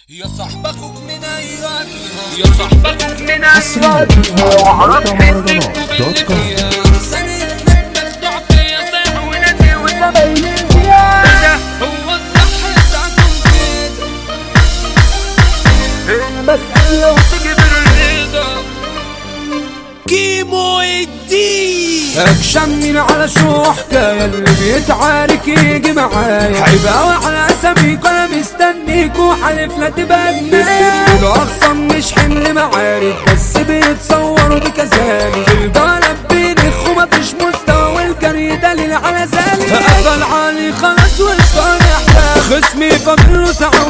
يا صاحب اخوك من ايام يا صاحب اخوك من ايام وعرفت منك دوت كوم. سنة مفتوح فيا صيح ونسي وزمايلي زيادة هو الصح بتاعكم كده المسألة وتجيب الرضا كيمو الدين اكشن من على شو حكاية اللي بيتعارك يجي معايا هيبقى على اساميك وانا مستنيك وحلف لا تبقى جنيه الاخصم مش حمل معارك بس بيتصوروا بكذلك في البلد بينخ ومفيش مستوى والجري دليل على ذلك قفل علي خلاص وش احلى خصمي فاضل له ساعة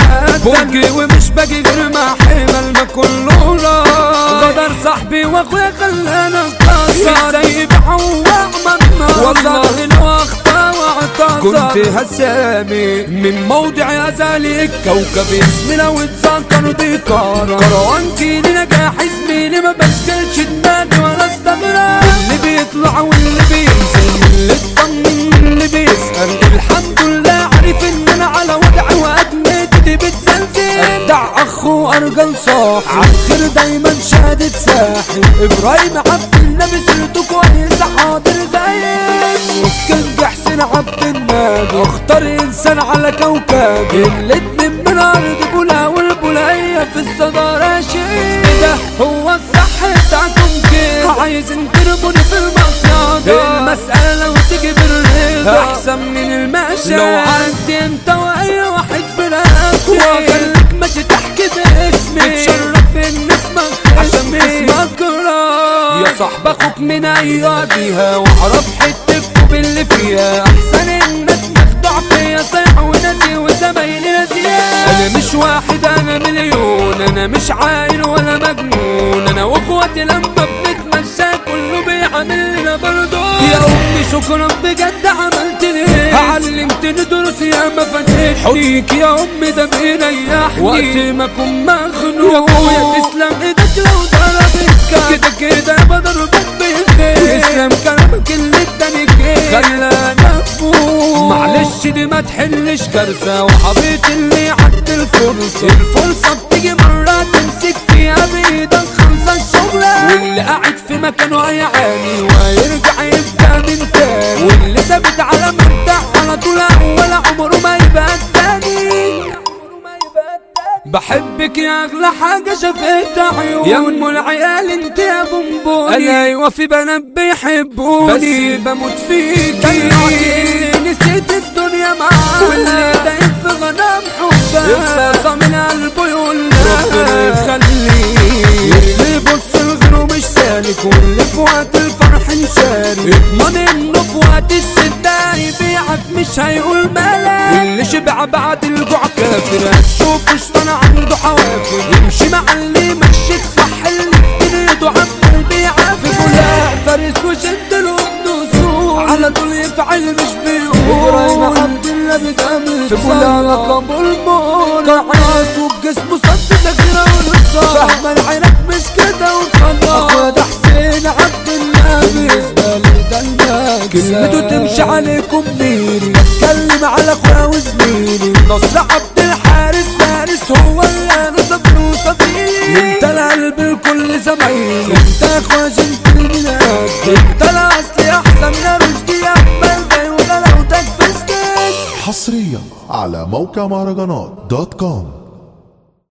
ويتقدم ومش باجي غير مع حمل ما كله راح غدر صاحبي واخويا خلانا نكسر ازاي بعوق منا والله انه اخطا واعتذر كنت هسامي من موضع ذلك كوكب اسمي لو اتذكر دي كارا كروانتي لنجاح زميلي ما بشكلش دماغي ولا استغرب اللي بيطلع واللي بينزل اللي اطمن اللي بيسأل الحمد لله عارف ان انا على وضعي وادمتي بتزلزل ادع اخو ارجل صاحي عالخير دايما شهادة ساحل ابراهيم عبد النبي سيرته كويس حاضر غايب والكينج حسين عبد النبي اختار انسان على كوكب الاتنين من ارض بولا والبولاية في الصدارة شيء ده هو الصح بتاعكم كده عايزين ترموني في المصيادة المسألة لو تيجي بالرضا احسن من المشي لو عندي انت واي واحد في رقبتي واخليك ماشي تحكي باسمي تشرف ان اسمك عشان اسمك راح يا صاحب اخوك من اياديها واعرف حتتكم اللي فيها احسن انك مخدوع فيا صيح وناسي وزمايلي ناسيها انا مش واحد انا مليون انا مش عاقل ولا مجنون انا واخواتي لما بنتمشى كله بيعاملنا برضو يا امي شكرا بجد عملت ليه علمتني دروس يا ما فاتتني حضيك يا امي ده بيريحني وقت ما اكون مخنوق يا ابويا تسلم ايدك لو ضربتك كده كده بضربك بالخير تسلم كلامك اللي اداني خير خلانا افوق معلش دي ما تحلش كارثه وحبيت اللي عد الفرصه الفرصه بتيجي مره تمسك فيها بايدك خمسه الشغله واللي قاعد في مكانه هيعاني وهيرجع يبدا من تاني واللي ثابت على مبدأ على طول اول عمره ما يبقى التاني بحبك يا اغلى حاجه شافتها عيون يا ام العيال انت يا بونبوني انا ايوه في بنات بيحبوني بس بموت فيكي طلعتي نسيت الدنيا معاك واللي دايم في غنام حبك الصاصه من قلبه يقول ربنا يخليك اللي يبص لغيره مش سالك واللي في وقت الفرح نشارك اضمن انه في وقت الشده هيبيعك مش هيقول مالك اللي شبع بعد الجوع كافر هتشوف شطان عنده حوافر يمشي مع اللي يمشيك صح اللي في ايده عمال بيعافر كلها فارس وشد له بنصوص على طول يفعل مش بيقول ابراهيم عبد الله بتعمل في كلها لقب المور كعاس والجسم صد ذاكرة والصار فاهمة العينك مش كده وخلاص اخويا ده حسين عبد الله بالنسبة لي ده المكسب كلمته تمشي عليكم ميري بتكلم على اخويا وزميلي نصر عبد الحارس فارس هو اللي انا صبر وصديقي انت القلب لكل زمايلي انت يا اخويا جنتل من قد انت الاصلي احسن يا رشدي يا قلبي وغلاوتك في سكت حصريا على موقع مهرجانات دوت كوم